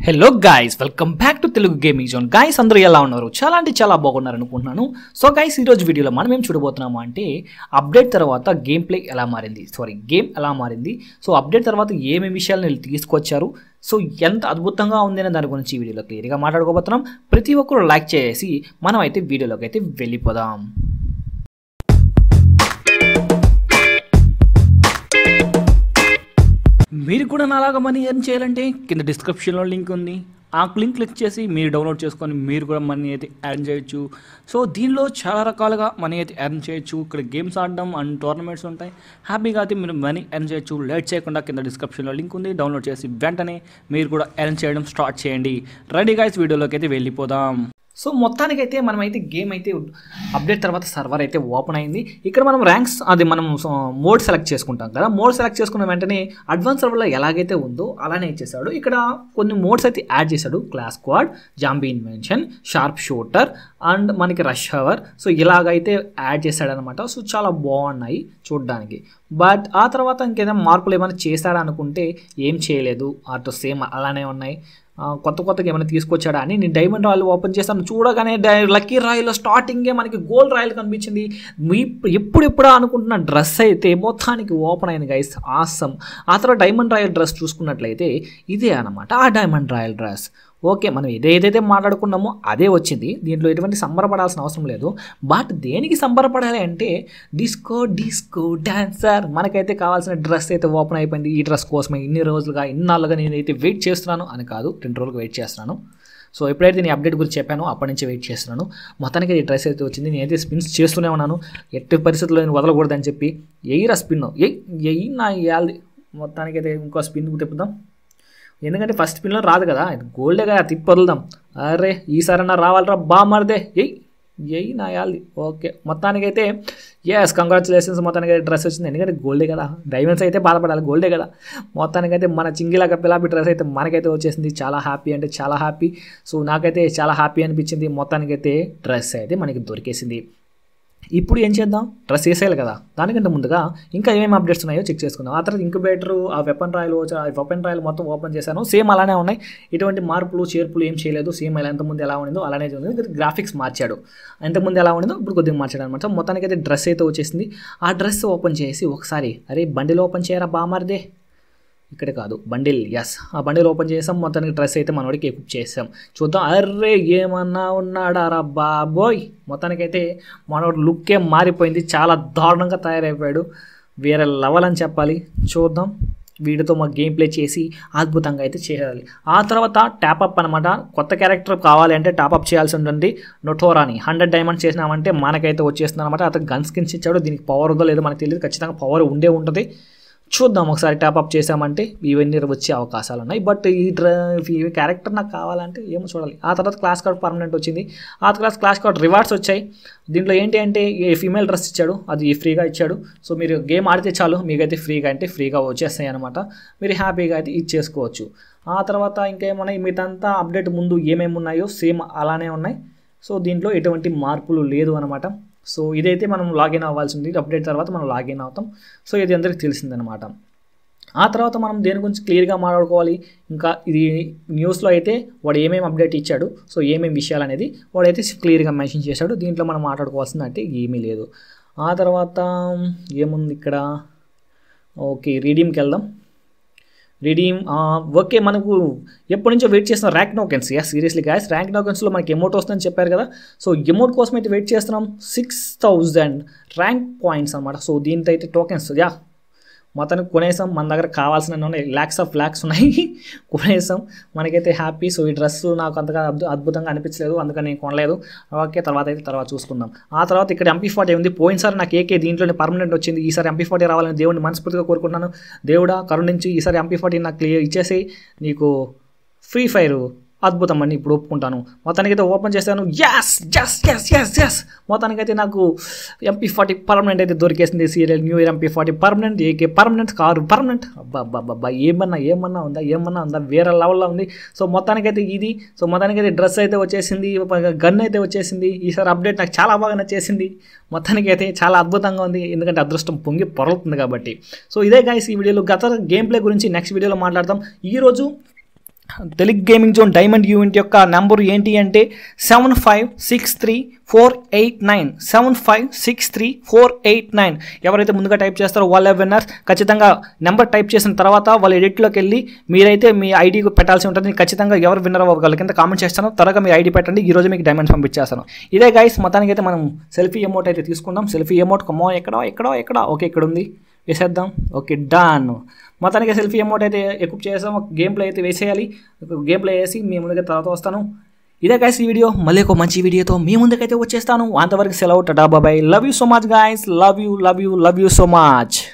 hello guys welcome back to Telugu gaming zone guys అందరూ ఎలా ఉన్నారు చాలా అంటే చాలా బాగున్నారు అనుకుంటున్నాను సో గాయస్ ఈరోజు వీడియోలో మనం ఏం చూడబోతున్నాము అంటే అప్డేట్ తర్వాత గేమ్ ప్లే ఎలా మారింది సారీ గేమ్ ఎలా మారింది సో అప్డేట్ తర్వాత ఏమేమి విషయాలు వీళ్ళు తీసుకొచ్చారు సో ఎంత అద్భుతంగా ఉంది అనే దాని గురించి ఈ వీడియోలో క్లియర్గా మాట్లాడుకోబోతున్నాం ప్రతి ఒక్కరు లైక్ చేసి మనం అయితే వీడియోలోకి అయితే వెళ్ళిపోదాం మీరు కూడా నాలాగా మనీ ఎర్న్ చేయాలంటే కింద డిస్క్రిప్షన్లో లింక్ ఉంది ఆ లింక్ క్లిక్ చేసి మీరు డౌన్లోడ్ చేసుకొని మీరు కూడా మనీ అయితే ఎర్న్ చేయొచ్చు సో దీనిలో చాలా రకాలుగా మనీ అయితే ఎర్న్ చేయొచ్చు ఇక్కడ గేమ్స్ ఆడడం అండ్ టోర్నమెంట్స్ ఉంటాయి హ్యాపీగా అయితే మీరు మనీ ఎర్న్ చేయొచ్చు లేట్ చేయకుండా కింద డిస్క్రిప్షన్లో లింక్ ఉంది డౌన్లోడ్ చేసి వెంటనే మీరు కూడా ఎర్న్ చేయడం స్టార్ట్ చేయండి రెడీ గైస్ వీడియోలోకి అయితే వెళ్ళిపోదాం సో మొత్తానికైతే మనమైతే గేమ్ అయితే అప్డేట్ తర్వాత సర్వర్ అయితే ఓపెన్ అయింది ఇక్కడ మనం ర్యాంక్స్ అది మనం మోడ్ సెలెక్ట్ చేసుకుంటాం కదా మోడ్ సెలెక్ట్ చేసుకున్న వెంటనే అడ్వాన్స్ సర్వర్లో ఎలాగైతే ఉందో అలానే ఇచ్చేసాడు ఇక్కడ కొన్ని మోడ్స్ అయితే యాడ్ చేశాడు class quad zombie invention sharp shooter and మనకి రష్ అవర్ సో ఇలాగైతే యాడ్ చేశాడనమాట సో చాలా బాగున్నాయి చూడడానికి బట్ ఆ తర్వాత ఇంకేదైనా మార్పులు ఏమైనా చేశాడా అనుకుంటే ఏం చేయలేదు అటు సేమ్ అలానే ఉన్నాయి ఆ, కొత్త కొత్తగా ఏమైనా తీసుకొచ్చాడా అని నేను డైమండ్ రాయల్ ఓపెన్ చేస్తాను చూడగానే డై లక్కీ రాయల్లో స్టార్టింగే మనకి గోల్డ్ రాయల్ కనిపించింది మీ ఎప్పుడెప్పుడా అనుకుంటున్న డ్రెస్ అయితే మొత్తానికి ఓపెన్ అయింది గైస్ ఆసమ్ ఆ తర్వాత డైమండ్ రాయల్ డ్రెస్ చూసుకున్నట్లయితే ఇదే అనమాట ఆ డైమండ్ రాయల్ డ్రెస్ ఓకే మనం ఏదైతే మాట్లాడుకున్నామో అదే వచ్చింది దీంట్లో ఎటువంటి సంబరపడాల్సిన అవసరం లేదు బట్ దేనికి సంబరపడాలి అంటే డిస్కో డిస్కో డాన్సర్ మనకైతే కావాల్సిన డ్రెస్ అయితే ఓపెన్ అయిపోయింది ఈ డ్రెస్ కోసమే ఇన్ని రోజులుగా ఇన్నాళ్ళుగా నేనైతే వెయిట్ చేస్తున్నాను అని కాదు రెండు రోజులుగా వెయిట్ చేస్తున్నాను సో ఎప్పుడైతే నేను అప్డేట్ గురించి చెప్పానో అప్పటి నుంచి వెయిట్ చేస్తున్నాను మొత్తానికి ఈ డ్రెస్ అయితే వచ్చింది నేనైతే స్పిన్స్ చేస్తూనే ఉన్నాను ఎట్టి పరిస్థితుల్లో నేను వదలకూడదని చెప్పి ఎయిరా స్పిన్ ఎయ్ ఎయ్యి నా ఇయాలి మొత్తానికి అయితే ఇంకో స్పిన్ తిప్పుదాం ఎందుకంటే ఫస్ట్ పిన్లో రాదు కదా ఇది గోల్డే కదా తిప్పి వదులుదాం అరే ఈసారన్నా రావాలరా బా మరిదే ఎయ్ ఎయ్ నా యాల్ది ఓకే మొత్తానికైతే ఎస్ కంగ్రాచులేషన్స్ మొత్తానికి డ్రెస్ వచ్చింది ఎందుకంటే గోల్డే కదా డైమండ్స్ అయితే బాధపడాలి గోల్డే కదా మొత్తానికైతే మన చింగిలాగా పిలాపి డ్రెస్ అయితే మనకైతే వచ్చేసింది చాలా హ్యాపీ అంటే చాలా హ్యాపీ సో నాకైతే చాలా హ్యాపీ అనిపించింది మొత్తానికైతే డ్రెస్ అయితే మనకి దొరికేసింది ఇప్పుడు ఏం చేద్దాం డ్రెస్ వేసేయాలి కదా దానికంటే ముందుగా ఇంకా ఏమేమి అప్డేట్స్ ఉన్నాయో చెక్ చేసుకుందాం ఆ తర్వాత ఇంక్యుబేటర్ ఆ వెపన్ రాయలు ఆ వెపన్ రాయలు మొత్తం ఓపెన్ చేశాను సేమ్ అలానే ఉన్నాయి ఎటువంటి మార్పులు చేర్పులు ఏం చేయలేదు సేమ్ ఎలా ఎంతమంది ఎలా ఉండిందో అలానే ఉంది గ్రాఫిక్స్ మార్చాడు ఎంతమంది ఎలా ఉండిందో ఇప్పుడు కొద్దిగా మార్చాడు అనమాట మొత్తానికి అయితే డ్రెస్ అయితే వచ్చేసింది ఆ డ్రెస్ ఓపెన్ చేసి ఒకసారి అరే బండిలో ఓపెన్ చేయరా బామారిదే ఇక్కడ కాదు బండిల్ ఎస్ ఆ బండిల్ ఓపెన్ చేసాం మొత్తానికి డ్రెస్ అయితే మనోడికి ఎక్విప్ చేసాం చూద్దాం అర్రే ఏమన్నా ఉన్నాడా రా బాబోయ్ మొత్తానికైతే మనోడు లుక్కే మారిపోయింది చాలా దారుణంగా తయారైపోయాడు వేరే లెవెల్ అని చెప్పాలి చూద్దాం వీడితో మా గేమ్ ప్లే చేసి అద్భుతంగా అయితే చేయాలి ఆ తర్వాత ట్యాప్అప్ అనమాట కొత్త క్యారెక్టర్ కావాలి అంటే టాప్అప్ చేయాల్సి ఉంటుంది నొటోరాని హండ్రెడ్ డైమండ్స్ చేసినామంటే మనకైతే వచ్చేస్తుంది అనమాట అతను గన్ స్కిన్స్ ఇచ్చాడు దీనికి పవర్ ఉందో లేదో మనకు తెలియదు ఖచ్చితంగా పవర్ ఉండే ఉంటుంది చూద్దాం ఒకసారి టాప్అప్ చేసామంటే ఇవన్నీ వచ్చే అవకాశాలు ఉన్నాయి బట్ ఈ డ్ర ఈ క్యారెక్టర్ నాకు కావాలంటే ఏమో చూడాలి ఆ తర్వాత క్లాస్ కార్డ్ పర్మనెంట్ వచ్చింది ఆ తర్వాత క్లాస్ కార్డ్ రివార్డ్స్ వచ్చాయి దీంట్లో ఏంటి అంటే ఏ ఫీమేల్ డ్రెస్ ఇచ్చాడు అది ఫ్రీగా ఇచ్చాడు సో మీరు గేమ్ ఆడితే చాలు మీకైతే ఫ్రీగా అంటే ఫ్రీగా వచ్చేస్తాయి అనమాట మీరు హ్యాపీగా అయితే ఇచ్చేసుకోవచ్చు ఆ తర్వాత ఇంకేమన్నా మిగతా అప్డేట్ ముందు ఏమేమి ఉన్నాయో సేమ్ అలానే ఉన్నాయి సో దీంట్లో ఎటువంటి మార్పులు లేదు అనమాట సో ఇదైతే మనం లాగిన్ అవ్వాల్సింది అప్డేట్ తర్వాత మనం లాగిన్ అవుతాం సో ఇది అందరికీ తెలిసిందనమాట ఆ తర్వాత మనం దేని గురించి క్లియర్గా మాట్లాడుకోవాలి ఇంకా ఇది న్యూస్లో అయితే వాడు ఏమేమి అప్డేట్ ఇచ్చాడు సో ఏమేమి విషయాలు అనేది వాడైతే క్లియర్గా మెన్షన్ చేశాడు దీంట్లో మనం మాట్లాడుకోవాల్సింది అంటే ఏమీ లేదు ఆ తర్వాత ఏముంది ఇక్కడ ఓకే రీడీమ్కి వెళ్దాం రిడీమ్ ఓకే మనకు ఎప్పటి నుంచో వెయిట్ చేస్తున్న rank tokens yeah seriously guys rank నోకెన్స్లో మనకి ఎమౌంట్ వస్తుందని చెప్పారు కదా సో ఎమౌంట్ కోసం అయితే వెయిట్ చేస్తున్నాం సిక్స్ థౌజండ్ ర్యాంక్ పాయింట్స్ అనమాట సో దీంతో అయితే టోకెన్స్ యా మొత్తానికి కొనేసాం మన దగ్గర కావాల్సిన ఉన్నాయి ల్యాక్స్ ఆఫ్ ల్యాక్స్ ఉన్నాయి కొనేసాం మనకైతే హ్యాపీ సో ఈ డ్రెస్ నాకు అంతగా అద్భు- అద్భుతంగా అనిపించలేదు అందుకని నేను కొనలేదు ఓకే తర్వాత అయితే తర్వాత చూసుకుందాం ఆ తర్వాత ఇక్కడ ఎంపీ ఫార్టీ ఉంది పోయినసారి నాకు ఏకే దీంట్లోనే పర్మనెంట్ వచ్చింది ఈసారి ఎంపీ ఫార్టీ రావాలని దేవుడిని మనస్ఫూర్తిగా కోరుకుంటున్నాను దేవుడా కరుణించి ఈసారి ఎంపీ ఫార్టీ నాకు క్లియర్ ఇచ్చేసి నీకు ఫ్రీ ఫైర్ అద్భుతం అని ఇప్పుడు ఒప్పుకుంటాను మొత్తానికైతే ఓపెన్ చేశాను yes yes yes yes yes మొత్తానికైతే నాకు ఎంపీ ఫార్టీ పర్మనెంట్ అయితే దొరికేసింది serial new year MP forty permanent AK permanent car permanent అబ్బా అబ్బా అబ్బా ఏమన్నా ఏమన్నా ఉందా ఏమన్నా ఉందా వేరే లెవెల్లో ఉంది సో మొత్తానికైతే ఇది సో మొత్తానికైతే డ్రెస్ అయితే వచ్చేసింది గన్ అయితే వచ్చేసింది ఈసారి అప్డేట్ నాకు చాలా బాగా నచ్చేసింది మొత్తానికైతే చాలా అద్భుతంగా ఉంది ఎందుకంటే అదృష్టం పొంగి పొరలుతుంది కాబట్టి సో ఇదే గాయస్ ఈ వీడియోలో గత గేమ్ ప్లే గురించి నెక్స్ట్ వీడియోలో మాట్లాడతాం ఈరోజు Telugu gaming zone diamond event యొక్క నెంబర్ ఏంటి అంటే seven five six three four eight nine seven five six three four eight nine ఎవరైతే ముందుగా టైప్ చేస్తారో వాళ్ళే విన్నర్స్ ఖచ్చితంగా నెంబర్ టైప్ చేసిన తర్వాత వాళ్ళ ఎడిట్లోకి వెళ్ళి మీరైతే మీ ఐడి పెట్టాల్సి ఉంటుంది ఖచ్చితంగా ఎవరు విన్నర్ అవ్వగలరు కింద కామెంట్ చేస్తాను త్వరగా మీ ఐడి పెట్టండి ఈ రోజు మీకు డైమండ్స్ పంపించేస్తాను ఇదే గైస్ మొత్తానికి అయితే మనం సెల్ఫీ అమౌంట్ అయితే తీసుకుందాం సెల్ఫీ అమౌంట్ కమ్మో ఎక్కడో ఎక్కడో ఎక్కడ ఓకే ఇక్కడ ఉంది వేసేద్దాం ఓకే డన్ మొత్తానికి సెల్ఫీ అమౌంట్ అయితే ఎక్విప్ చేసాం గేమ్ ప్లే అయితే వేసేయాలి గేమ్ ప్లే వేసి మీ ముందుగా తర్వాత వస్తాను ఇదే గైస్ ఈ వీడియో మళ్ళీ ఒక మంచి వీడియోతో మీ ముందుకైతే వచ్చేస్తాను అంతవరకు సెలవు టడా బాబాయ్ love you so much guys love you love you love you so much